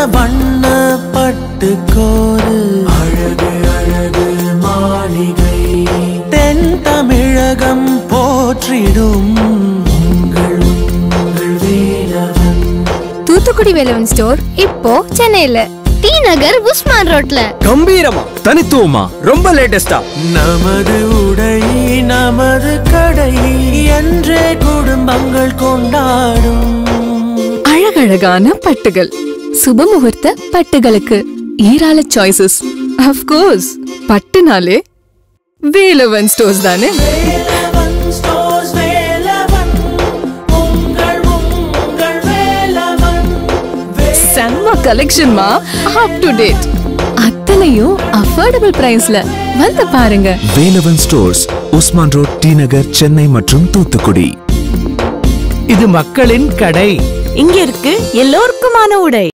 வண்ண பட்டு கோரு அழகு அழகு மாளிகை தென் தமிழகம் போற்றிடும் உங்கள் உங்கள் வேலவன் தூத்துக்குடி வேலவன் ஸ்டோர் இப்போ சென்னையில டி நகர் உஸ்மான் ரோட்ல கம்பீரமா தனித்துவமா ரொம்ப லேட்டஸ்டா நமது உடை நமது கடை என்றே குடும்பங்கள் கொண்டாடும் அழகழகான பட்டுகள் சுபமுகூர்த்த பட்டுகளுக்கு ஏராள சாய்ஸஸ் கோர்ஸ் பட்டுனாலே வேலவன் ஸ்டோர்ஸ் தானே வேலவன் ஸ்டோர்ஸ் வேலவன் உங்கள் உங்கள் வேலவன் செம்ம கலெக்ஷன்மா அப் டு டேட் அத்தனையும் அஃபோர்டபுள் பிரைஸ்ல வந்து பாருங்க Velavan stores Usman road T Nagar Chennai மற்றும் தூத்துக்குடி இது மக்களின் கடை இங்க இருக்கு எல்லோருக்குமான உடை